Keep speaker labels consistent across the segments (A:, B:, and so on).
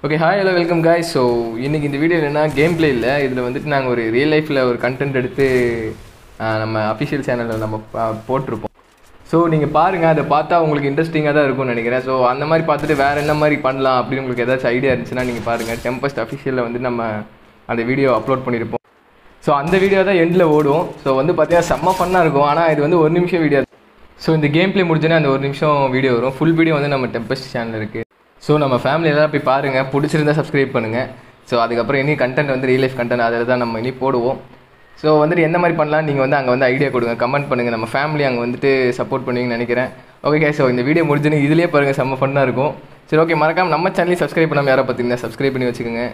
A: Okay hi hello welcome guys so இன்றைக்கி இந்த video என்னென்னா கேம் பிளே இல்லை இதில் வந்துட்டு நாங்கள் ஒரு ரியல் லைஃப்பில் ஒரு கண்டென்ட் எடுத்து ஆஹ், நம்ம அஃபிஷியல் சேனலில் நம்ம பா- போட்டிருப்போம் ஸோ நீங்கள் பாருங்கள் அதை பார்த்தா உங்களுக்கு இன்ட்ரெஸ்டிங்காக தான் இருக்கும்னு நினைக்கிறேன் ஸோ அந்த மாதிரி பார்த்துட்டு வேறு என்ன மாதிரி பண்ணலாம் அப்படின்னு உங்களுக்கு ஏதாச்சும் ஐடியா இருந்துச்சுன்னா நீங்கள் பாருங்கள் டெம்பஸ்ட் அஃபிஷியலில் வந்து நம்ம அந்த வீடியோ அப்லோட் பண்ணியிருப்போம் ஸோ அந்த வீடியோ தான் எண்டில் ஓடும் ஸோ வந்து பார்த்தீங்கன்னா செம்ம ஃபன்னாக இருக்கும் ஆனால் இது வந்து ஒரு நிமிஷம் வீடியோ ஸோ இந்த கேம் ப்ளே முடிஞ்சோன்னே அந்த ஒரு நிமிஷம் வீடியோ வரும் ஃபுல் வீடியோ வந்து நம்ம டெம்பஸ்ட் சேனல் இருக்குது ஸோ நம்ம ஃபேமிலி எல்லாம் போய் பாருங்கள் பிடிச்சிருந்தா சப்ஸ்கிரைப் பண்ணுங்கள் ஸோ அதுக்கப்புறம் இனி கண்டென்ட் வந்து ரியல் லைஃப் கண்டென்ட் அதில் தான் நம்ம இனி போடுவோம் ஸோ வந்துட்டு எந்த மாதிரி பண்ணலாம் நீங்கள் வந்து அங்கே வந்து ஐடியா கொடுங்க கமெண்ட் பண்ணுங்கள் நம்ம ஃபேமிலி அங்கே வந்துட்டு சப்போர்ட் பண்ணுவீங்கன்னு நினைக்கிறேன் ஓகே ஸோ இந்த வீடியோ முடிஞ்சுன்னு இதுலேயே பாருங்கள் செம்ம ஃபன்னாக இருக்கும் சரி ஓகே மறக்காம நம்ம சேனலையும் சப்ஸ்கிரைப் பண்ணாமல் யாரை பார்த்தீங்கன்னா சப்ஸ்கிரைப் பண்ணி வச்சுக்கோங்க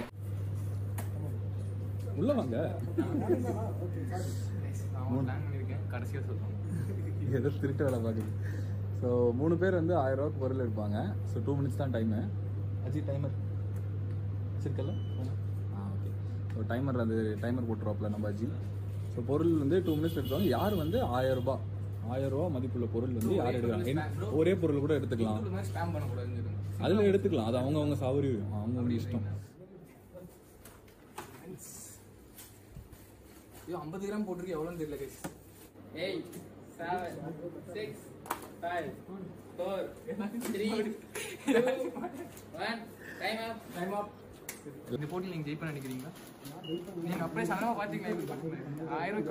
B: உள்ள வாங்க
A: கடைசியாக சொல்லுவோம்
B: ஏதோ திருட்டு வேலை பார்க்குது ஸோ மூணு பேர் வந்து ஆயிரம் ரூபாய்க்கு பொருள் எடுப்பாங்க ஸோ டூ மினிட்ஸ் தான் டைமு அஜி டைமர் வச்சிருக்கல ஆ ஓகே ஸோ டைமர் அந்த டைமர் போட்டுருவாப்ல நம்ம அஜி ஸோ பொருள் வந்து டூ மினிட்ஸ் எடுத்துவாங்க யார் வந்து ஆயிரம் ரூபாய் ஆயிரம் ரூபாய் மதிப்புள்ள பொருள் வந்து யார் எடுக்கிறாங்க என்ன- ஒரே பொருள் கூட எடுத்துக்கலாம்
A: ஸ்பேம் பண்ணக்கூடாதுன்னு
B: அதில் எடுத்துக்கலாம் அது அவங்க அவங்க சௌகரியம் அவங்கவுங்க இஷ்டம்
A: ஐயோ ஐம்பது கிராம் போட்டிருக்கு எவ்வளோன்னு தெரியல guys
C: Eight, seven, six, five, four, three, two, one. Time up.
A: Time up இந்த போட்டியில் நீங்கள் ஜெயிப்பா நினைக்கிறீங்களா நீங்கள் அப்படியே சனமாக பார்த்தீங்கன்னா ஆயிரம்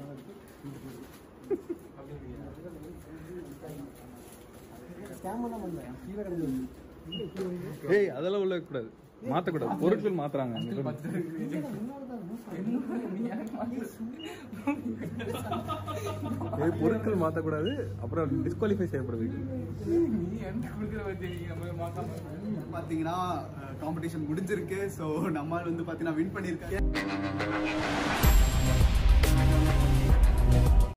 B: ஏய் அதெல்லாம் உள்ள கூடாது மாற்றக்கூடாது பொருட்கள் மாத்துறாங்க ஏய், பொருட்கள் மாற்றக்கூடாது அப்புறம் டிஸ்குவாலிஃபை செய்யப்படுது
A: நீ எந்த கொடுக்குற பற்றி நம்ம மாற்றாம
D: பாத்தீங்கன்னா காம்படிஷன் முடிஞ்சிருக்கு ஸோ நம்ம வந்து பாத்தீங்கன்னா வின் பண்ணியிருக்காங்க